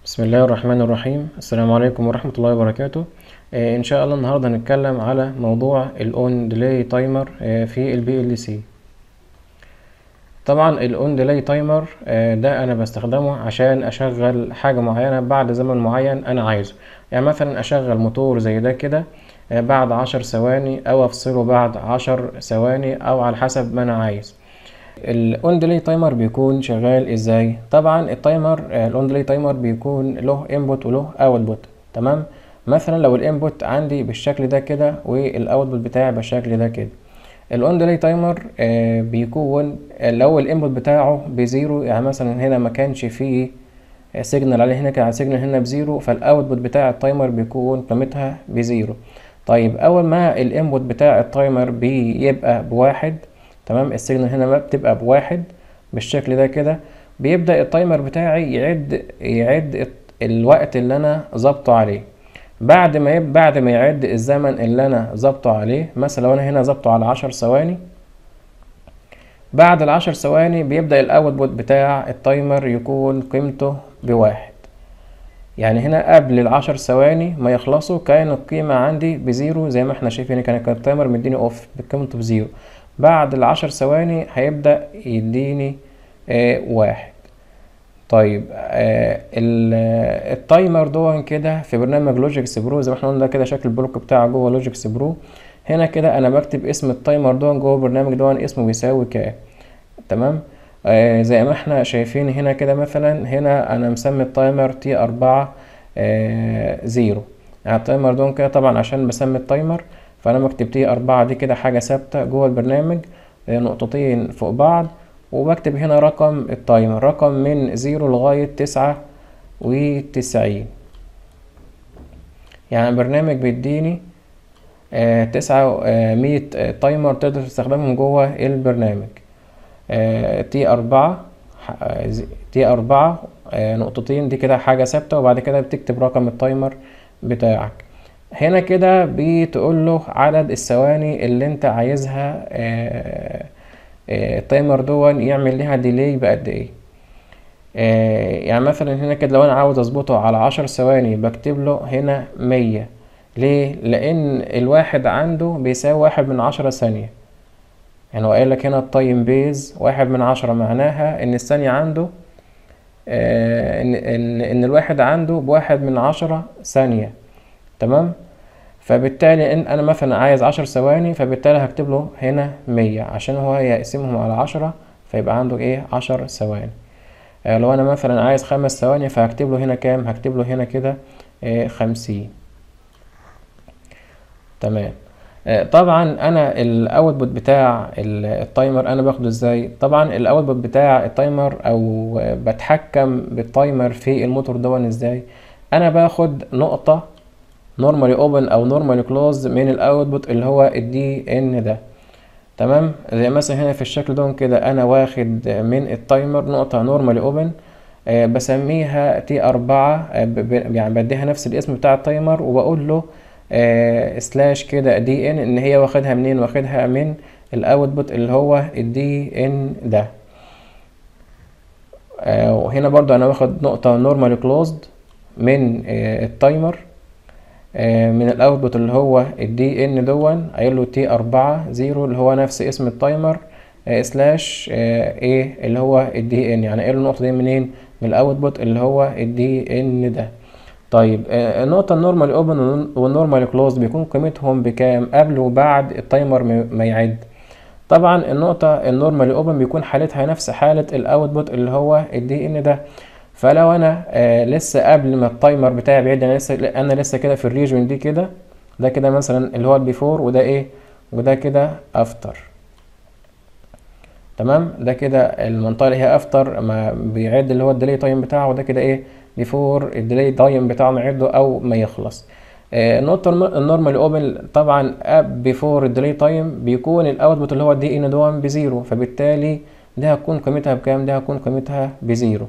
بسم الله الرحمن الرحيم السلام عليكم ورحمة الله وبركاته آه، إن شاء الله النهاردة هنتكلم على موضوع الأون ديلي تايمر في البي ال سي طبعا الأون ديلي تايمر ده أنا بستخدمه عشان أشغل حاجة معينة بعد زمن معين أنا عايزه يعني مثلا أشغل موتور زي ده كده آه، بعد عشر ثواني أو أفصله بعد عشر ثواني أو على حسب ما أنا عايز الاون ديلي تايمر بيكون شغال ازاي طبعا التايمر الاون ديلي تايمر بيكون له انبوت وله اوتبوت تمام مثلا لو الانبوت عندي بالشكل ده كده والاوتبوت بتاعي بالشكل ده كده الاون ديلي تايمر بيكون لو الانبوت بتاعه بزيرو يعني مثلا هنا ما كانش فيه سيجنال عليه هنا كان سيجنال هنا بزيرو فالاوتبوت بتاع التايمر بيكون قيمتها بزيرو طيب اول ما الانبوت بتاع التايمر بيبقى بواحد تمام السيجنال هنا بقى بتبقى بواحد بالشكل ده كده بيبدأ التايمر بتاعي يعد يعد الوقت اللي انا ظابطه عليه بعد ما يب... بعد ما يعد الزمن اللي انا ظابطه عليه مثلا لو انا هنا ظابطه على عشر ثواني بعد العشر ثواني بيبدأ الاوتبوت بتاع التايمر يكون قيمته بواحد يعني هنا قبل العشر ثواني ما يخلصوا كان القيمة عندي بزيرو زي ما احنا شايفين كان التايمر مديني اوف بقيمته بزيرو بعد العشر ثواني هيبدأ يديني آه واحد طيب آه التايمر دون كده في برنامج لوجيكس برو زي ما احنا قلنا ده كده شكل البلوك بتاعه جوه لوجيكس برو هنا كده انا بكتب اسم التايمر دون جوه البرنامج دون اسمه بيساوي كام تمام آه زي ما احنا شايفين هنا كده مثلا هنا انا مسمي التايمر تي اربعة آه زيرو يعني التايمر دون كده طبعا عشان بسمي التايمر فانا بكتب تي اربعة دي كده حاجة ثابتة جوه البرنامج نقطتين فوق بعض وبكتب هنا رقم التايمر رقم من زيرو لغاية تسعة وتسعين يعني البرنامج بيديني آه تسعة آه مية آه تايمر تقدر تستخدمهم جوه البرنامج آه تي أربعة تي أربعة آه نقطتين دي كده حاجة ثابتة وبعد كده بتكتب رقم التايمر بتاعك هنا كده بتقول له عدد الثواني اللي انت عايزها آه آه التايمر دون يعمل لها ديلي بقد ايه آه يعني مثلا هنا كده لو انا عاوز اظبطه على عشر ثواني بكتب له هنا مية ليه لان الواحد عنده بيساوي واحد من عشرة ثانية يعني هو قايل لك هنا التايم بيز واحد من عشرة معناها ان الثانية عنده ان ان ان الواحد عنده بواحد من عشرة ثانية تمام فبالتالي ان انا مثلا عايز عشر ثواني فبالتالي هكتب له هنا مية عشان هو يقسمهم على عشرة فيبقى عنده ايه عشر ثواني آه لو انا مثلا عايز خمس ثواني فهكتب له هنا كام هكتب له هنا كده آه خمسين تمام آه طبعا انا الاوتبوت بتاع التايمر انا باخده ازاي طبعا الاوتبوت بتاع التايمر او بتحكم بالتايمر في الموتور دون ازاي انا باخد نقطة نورمالي اوبن او نورمالي كلوز من الاوتبوت اللي هو الدي ان ده تمام زي مثلا هنا في الشكل ده كده انا واخد من التايمر نقطة نورمالي اوبن آه بسميها تي أربعة آه يعني بديها نفس الاسم بتاع التايمر وبقول له آه سلاش كده دي ان ان هي واخدها منين واخدها من الاوتبوت اللي هو الدي ان ده آه وهنا برضو انا واخد نقطة نورمالي كلوزد من آه التايمر من الاوتبوت اللي هو الدي ان دون قايل له تي أربعة زيرو اللي هو نفس اسم التايمر سلاش ايه اللي هو الدي ان يعني قايل له النقطه دي منين من الاوتبوت اللي هو الدي ان ده طيب النقطة النورمال اوبن والنورمال كلوز بيكون قيمتهم بكام قبل وبعد التايمر ما يعد طبعا النقطة النورمال اوبن بيكون حالتها نفس حالة الاوتبوت اللي هو الدي ان ده فلو انا آه لسه قبل ما التايمر بتاعي بيعد انا لسه انا لسه كده في الريجن دي كده ده كده مثلا اللي هو البيفور وده ايه وده كده افتر تمام ده كده المنطقه اللي هي افتر ما بيعد اللي هو الديلي تايم بتاعه وده كده ايه بيفور الديلي تايم بتاعه ما يعده او ما يخلص آه النقطه النورمال اوبن طبعا بيفور الديلي تايم بيكون الاوتبوت اللي هو الدي ان دوان بزيرو فبالتالي ده هتكون قيمتها بكام ده هتكون قيمتها بزيرو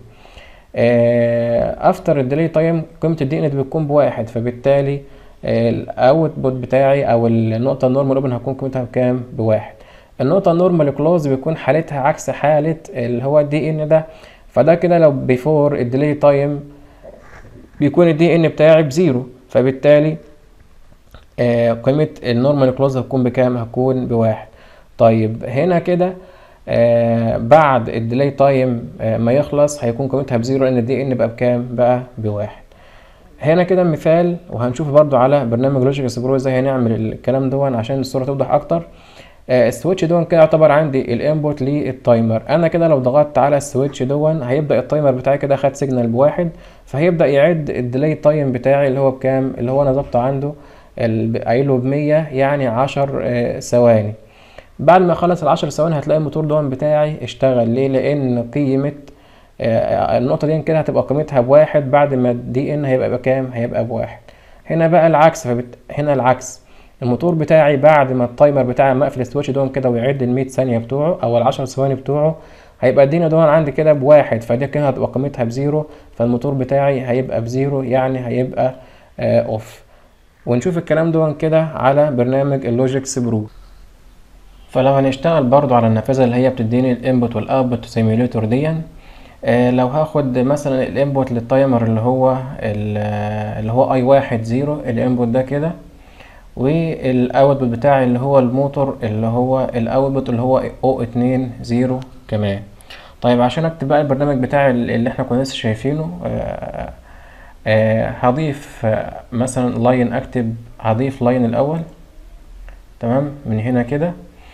افتر الديلي تايم قيمه الدي ان بتكون بواحد فبالتالي الاوتبوت بتاعي او النقطه النورمال اوبن هتكون قيمتها بكام بواحد النقطه النورمال كلوز بيكون حالتها عكس حاله اللي هو الدي ان ده فده كده لو بيفور الديلي تايم بيكون الدي ان بتاعي بزيرو فبالتالي آه قيمة النورمال كلوز هتكون بكام هتكون بواحد طيب هنا كده آه بعد الديلي تايم آه ما يخلص هيكون قيمتها بزيرو لان الدي ان بقى بكام بقى بواحد هنا كده مثال وهنشوف برضو على برنامج لوجيك اكسبلور ازاي هنعمل الكلام دون عشان الصورة توضح اكتر آه السويتش دون كده يعتبر عندي الانبوت للتايمر انا كده لو ضغطت على السويتش دون هيبدا التايمر بتاعي كده خد سيجنال بواحد فهيبدا يعد الديلي تايم بتاعي اللي هو بكام اللي هو انا ظابطه عنده قايله بمية يعني عشر آه ثواني بعد ما يخلص العشر ثواني هتلاقي الموتور دون بتاعي اشتغل ليه لان قيمة آه النقطة دي كده هتبقى قيمتها بواحد بعد ما الدي ان هيبقى بكام هيبقى بواحد هنا بقى العكس فبت... هنا العكس الموتور بتاعي بعد ما التايمر بتاعي مقفل السويتش دون كده ويعد المية ثانية بتوعه او العشر ثواني بتوعه هيبقى الدينا دون عندي كده بواحد فدي كده هتبقى قيمتها بزيرو فالموتور بتاعي هيبقى بزيرو يعني هيبقى آه اوف ونشوف الكلام دون كده على برنامج اللوجيكس برو فلو هنشتغل برضو على النافذة اللي هي بتديني الانبوت والاوتبوت سيميوليتور دي آه لو هاخد مثلا الانبوت للتايمر اللي هو اللي هو اي واحد زيرو الانبوت ده كده والاوتبوت بتاعي اللي هو الموتور اللي هو الاوتبوت اللي هو او اتنين زيرو كمان طيب عشان اكتب بقى البرنامج بتاعي اللي احنا كنا لسه شايفينه آه آه هضيف آه مثلا لاين اكتب هضيف لاين الاول تمام من هنا كده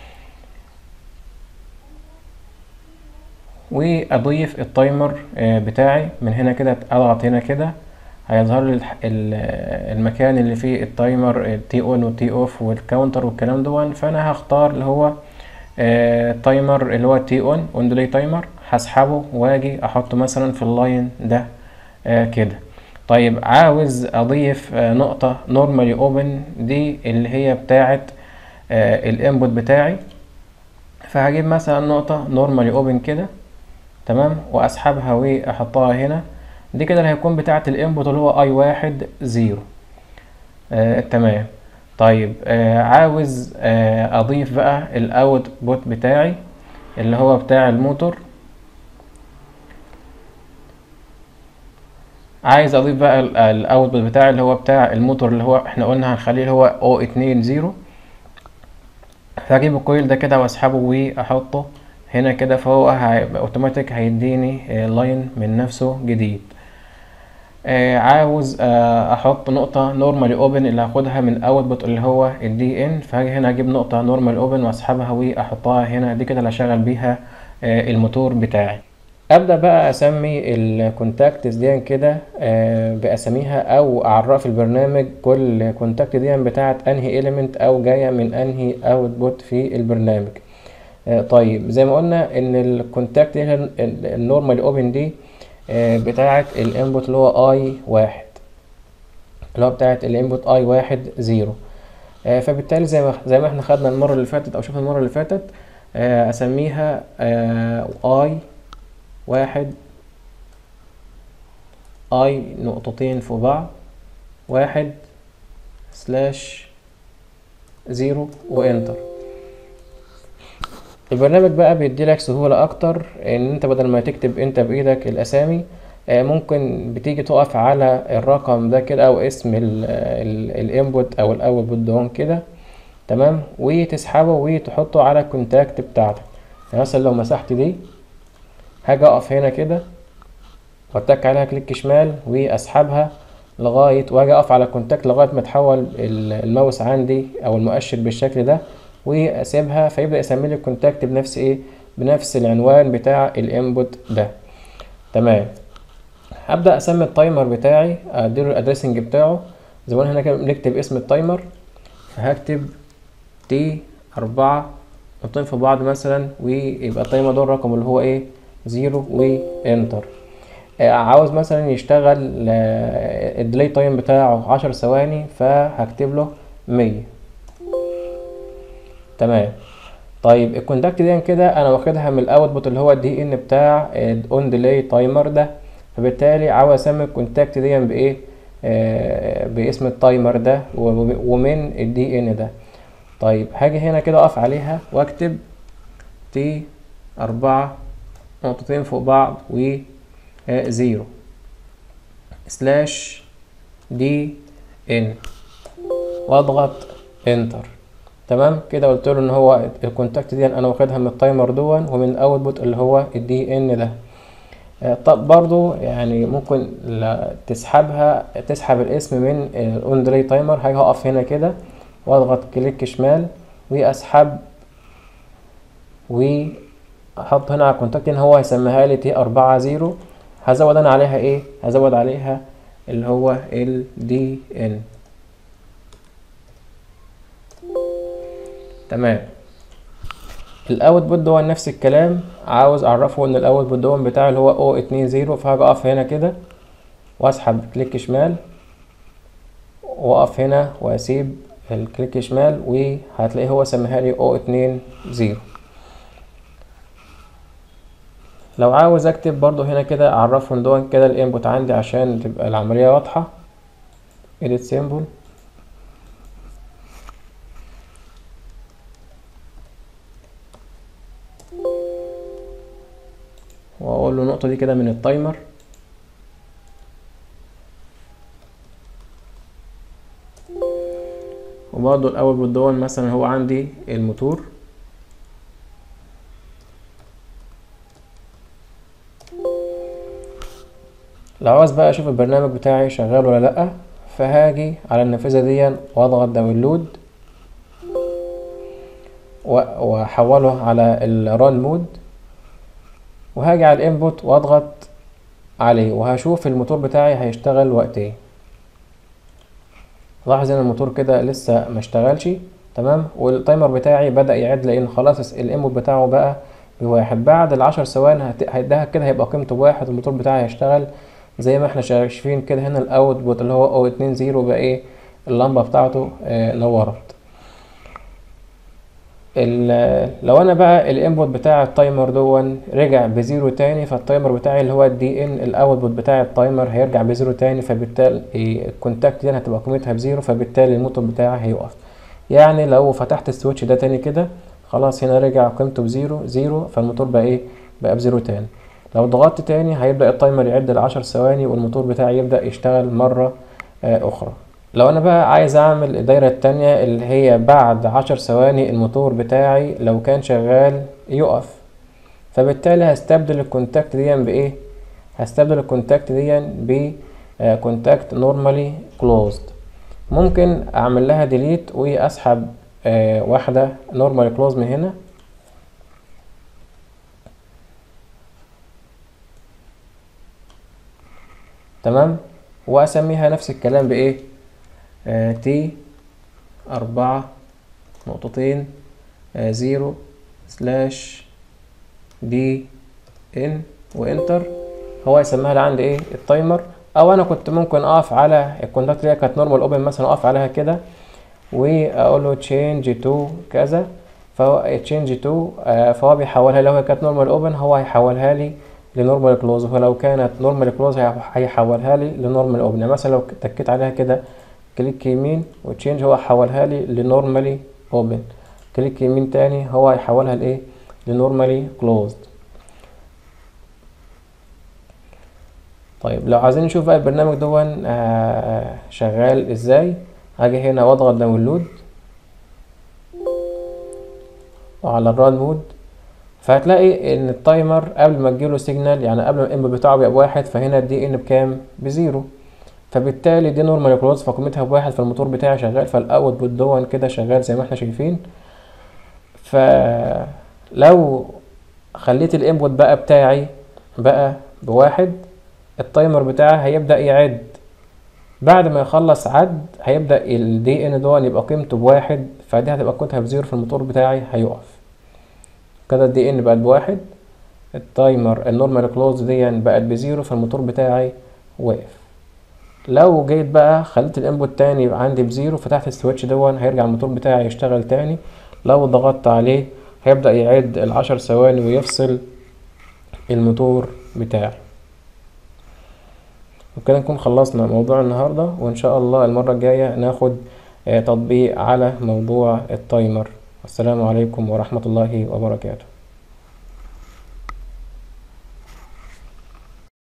واضيف التايمر بتاعي من هنا كده اضغط هنا كده هيظهر لي المكان اللي فيه التايمر التي اون والتي اوف والكاونتر والكلام دون فانا هختار اللي هو التايمر اللي هو التي اون اون ديلي تايمر هسحبه واجي احطه مثلا في اللاين ده كده طيب عاوز اضيف نقطة نورمالي اوبن دي اللي هي بتاعة الانبوت بتاعي فهجيب مثلا نقطة نورمالي اوبن كده تمام واسحبها واحطها هنا دي كده اللي هيكون بتاعة الانبوت اللي هو اي واحد زيرو آه تمام طيب آه عاوز آه اضيف بقى الاوتبوت بتاعي اللي هو بتاع الموتور عايز اضيف بقى الاوتبوت بتاعي اللي هو بتاع الموتور اللي هو احنا قلنا هنخليه اللي هو او اتنين زيرو فاجيب الكويل ده كده واسحبه واحطه هنا كده فهو هيبقى اوتوماتيك هيديني لاين من نفسه جديد آه عاوز آه احط نقطة نورمالي اوبن اللي هاخدها من اوتبوت اللي هو الدي ان فهاجي هنا اجيب نقطة نورمالي اوبن واسحبها واحطها هنا دي كده اللي هشغل بيها آه الموتور بتاعي ابدا بقى اسمي الكونتاكتس دي كده باساميها او اعرف في البرنامج كل كونتاكت دي بتاعت انهي اليمنت او جايه من انهي اوتبوت في البرنامج طيب زي ما قلنا ان الكونتاكت دي النورمال اوبن دي بتاعه الانبوت اللي هو اي واحد اللي هو بتاعه الانبوت اي واحد زيرو فبالتالي زي ما زي ما احنا خدنا المره اللي فاتت او شفنا المره اللي فاتت اسميها اي واحد اي نقطتين في بعض واحد سلاش زيرو وانتر البرنامج بقى بيديلك سهولة أكتر إن أنت بدل ما تكتب أنت بإيدك الأسامي ممكن بتيجي تقف على الرقم ده كده أو اسم الانبوت أو الأوتبوت دون كده تمام وتسحبه وتحطه على الكونتاكت بتاعتك يعني مثلا لو مسحت دي هاجي أقف هنا كده وأتك عليها كليك شمال وأسحبها لغاية وأجي أقف على الكونتاكت لغاية ما تحول الماوس عندي أو المؤشر بالشكل ده واسيبها فيبدا يسمي لي الكونتاكت بنفس ايه بنفس العنوان بتاع الانبوت ده تمام هبدا اسمي التايمر بتاعي اديله الادريسنج بتاعه زي ما هنا كده بنكتب اسم التايمر فهكتب تي أربعة نقطتين في بعض مثلا ويبقى التايمر ده الرقم اللي هو ايه زيرو وانتر عاوز مثلا يشتغل الديلي تايم بتاعه عشر ثواني فهكتب له مية تمام طيب الكونتاكت دي كده انا واخدها من الاوتبوت اللي هو الدي ان بتاع الاون ديلي تايمر ده فبالتالي عاوز اسمي الكونتاكت دي بايه آه باسم التايمر ده ومن الدي ان ده طيب هاجي هنا كده اقف عليها واكتب تي أربعة نقطتين فوق بعض و زيرو سلاش دي ان واضغط انتر تمام كده قلت له ان هو الكونتاكت دي انا واخدها من التايمر دون ومن الاوتبوت اللي هو الدي ان ده آه، طب برضو يعني ممكن لا تسحبها تسحب الاسم من الاون ديلي تايمر هاجي اقف هنا كده واضغط كليك شمال واسحب واحط هنا على الكونتاكت ان هو هيسميها لي تي أربعة زيرو هزود انا عليها ايه هزود عليها اللي هو ال دي ان تمام الاوتبوت دون نفس الكلام عاوز اعرفه ان الاوتبوت دون بتاعي اللي هو او اتنين زيرو فهاجي اقف هنا كده واسحب كليك شمال واقف هنا واسيب الكليك شمال وهتلاقيه هو سميها لي او اتنين زيرو لو عاوز اكتب برضو هنا كده اعرفه ان دون كده الانبوت عندي عشان تبقى العملية واضحة edit symbol واقول له النقطة دي كده من التايمر وبرضه الاول بالدون مثلا هو عندي الموتور لو عاوز بقى اشوف البرنامج بتاعي شغال ولا لا فهاجي على النافذة دي واضغط داونلود واحوله على الران مود وهاجي على الانبوت واضغط عليه وهشوف الموتور بتاعي هيشتغل وقت ايه لاحظ ان الموتور كده لسه ما اشتغلش تمام والتايمر بتاعي بدأ يعد لان خلاص الانبوت بتاعه بقى بواحد بعد العشر ثواني هيديها كده هيبقى قيمته بواحد والموتور بتاعي هيشتغل زي ما احنا شايفين كده هنا الاوتبوت اللي هو او اتنين زيرو بقى ايه اللمبة بتاعته اه نورت لو انا بقى الانبوت بتاع التايمر دون رجع بزيرو تاني فالتايمر بتاعي اللي هو الدي ان الاوتبوت بتاع التايمر هيرجع بزيرو تاني فبالتالي الكونتاكت دي هتبقى قيمتها بزيرو فبالتالي الموتور بتاعي هيقف يعني لو فتحت السويتش ده تاني كده خلاص هنا رجع قيمته بزيرو زيرو فالموتور بقى ايه بقى بزيرو تاني لو ضغطت تاني هيبدأ التايمر يعد العشر ثواني والموتور بتاعي يبدأ يشتغل مرة آه أخرى لو أنا بقى عايز أعمل الدايرة التانية اللي هي بعد عشر ثواني الموتور بتاعي لو كان شغال يقف فبالتالي هستبدل الكونتاكت دي بإيه؟ هستبدل الكونتاكت دي ب كونتاكت نورمالي كلوزد ممكن أعمل لها ديليت وأسحب آه واحدة نورمالي كلوز من هنا تمام واسميها نفس الكلام بايه آه تي أربعة نقطتين آه زيرو سلاش دي ان وانتر هو يسميها لي عندي ايه التايمر او انا كنت ممكن اقف على الكونتاكت اللي كانت نورمال اوبن مثلا اقف عليها كده واقول له تشينج تو كذا فهو تشينج تو آه فهو بيحولها لو هي كانت نورمال اوبن هو هيحولها لي لنورمال كلوز ولو كانت نورمال كلوز هيحولها لي لنورمال اوبن يعني مثلا لو تكيت عليها كده كليك يمين وتشينج هو حولها لي لنورمالي اوبن كليك يمين تاني هو هيحولها لايه لنورمالي كلوزد طيب لو عايزين نشوف بقى البرنامج دون آه شغال ازاي هاجي هنا واضغط داونلود وعلى الران مود فهتلاقي ان التايمر قبل ما تجيله سيجنال يعني قبل ما الانبوت بتاعه بيبقى بواحد فهنا الدي ان بكام بزيرو فبالتالي دي نورمال كلوز فقيمتها بواحد فالموتور بتاعي شغال فالاوتبوت دون كده شغال زي ما احنا شايفين فلو خليت الانبوت بقى بتاعي بقى بواحد التايمر بتاعي هيبدأ يعد بعد ما يخلص عد هيبدأ الدي ان دون يبقى قيمته بواحد فدي هتبقى قيمتها بزيرو فالموتور بتاعي هيقف كده الدي ان بقت بواحد التايمر النورمال كلوز دي بقت بزيرو فالموتور بتاعي واقف لو جيت بقى خليت الانبوت تاني يبقى عندي بزيرو فتحت السويتش دون هيرجع الموتور بتاعي يشتغل تاني لو ضغطت عليه هيبدأ يعد العشر ثواني ويفصل الموتور بتاعي وكده نكون خلصنا موضوع النهاردة وإن شاء الله المرة الجاية ناخد تطبيق على موضوع التايمر والسلام عليكم ورحمة الله وبركاته